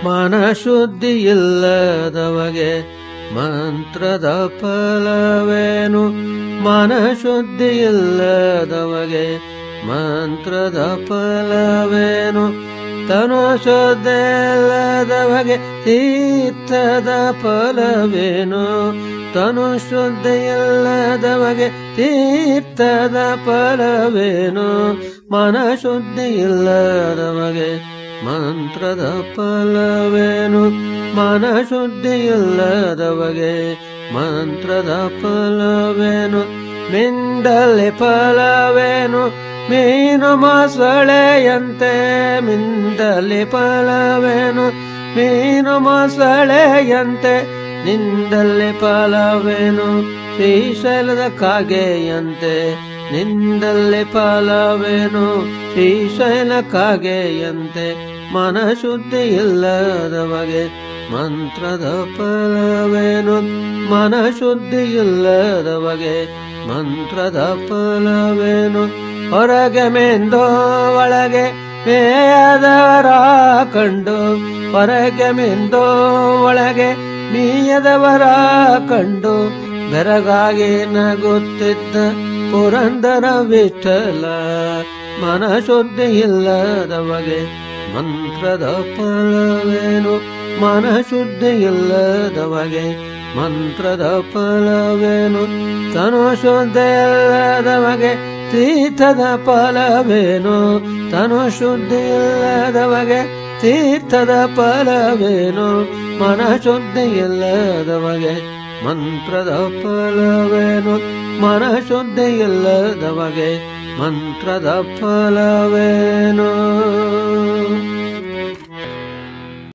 ಮನಶುದ್ಧಿ ಇಲ್ಲದವಗೆ ಮಂತ್ರದ ಫಲವೇನು ಮನಶುದ್ಧಿ ಇಲ್ಲದವಗೆ ಮಂತ್ರದ ಫಲವೇನು ತನು ಶುದ್ಧಿಲ್ಲದವಗೆ ತೀರ್ಥದ ಫಲವೇನು ತನು ಶುದ್ಧಿಯಿಲ್ಲದವಗೆ ತೀರ್ಥದ ಫಲವೇನು ಮನ ಶುದ್ಧಿಯಿಲ್ಲದವಗೆ ಮಂತ್ರದ ಫಲವೇನು ಮನ ಶುದ್ಧಿಯಿಲ್ಲದವಗೆ ಮಂತ್ರದ ಫಲವೇನು ಮಿಂಡಲೆ ಫಲವೇನು ಮೀನು ಮೊಸಳೆಯಂತೆ ಮಿಂದಲಿ ಫಲವೇನು ಮೀನು ಮೊಸಳೆಯಂತೆ ನಿಂದಲ್ಲಿ ಫಲವೇನು ಶ್ರೀಶೈಲದ ಕಾಗೆಯಂತೆ ನಿಂದಲ್ಲಿ ಫಲವೇನು ಶ್ರೀಶೈಲ ಕಾಗೆಯಂತೆ ಮನ ಶುದ್ಧಿ ಇಲ್ಲದವಗೆ ಮಂತ್ರದ ಫಲವೇನು ಮನ ಶುದ್ಧಿ ಇಲ್ಲದವಗೆ ಮಂತ್ರದ ಫಲವೇನು ಹೊರಗೆ ಮೆಂದೋ ಒಳಗೆ ಮೇಯದವರ ಕಂಡು ಹೊರಗೆ ಮೆಂದೋ ಒಳಗೆ ಮೀಯದವರ ಕಂಡು ಬೆರಗಾಗಿ ನಗುತ್ತಿದ್ದ ಪುರಂದರ ವಿಠಲ ಮನ ಶುದ್ಧಿ ಇಲ್ಲದವಗೆ ಮಂತ್ರದ ಫಲವೇನು ಮನ ಶುದ್ಧಿ ಇಲ್ಲದವಗೆ ಮಂತ್ರದ ಫಲವೇನು ತನು ಶುದ್ಧಿ ಇಲ್ಲದವಗೆ ತೀರ್ಥದ ಫಲವೇನು ತನು ಶುದ್ಧಿ ಇಲ್ಲದವಗೆ ತೀರ್ಥದ ಫಲವೇನು ಮನ ಶುದ್ಧಿ ಇಲ್ಲದವಗೆ ಮಂತ್ರದ ಫಲವೇನು ಮನ ಶುದ್ಧಿ ಇಲ್ಲದವಗೆ ಮಂತ್ರದ ಫಲವೇನು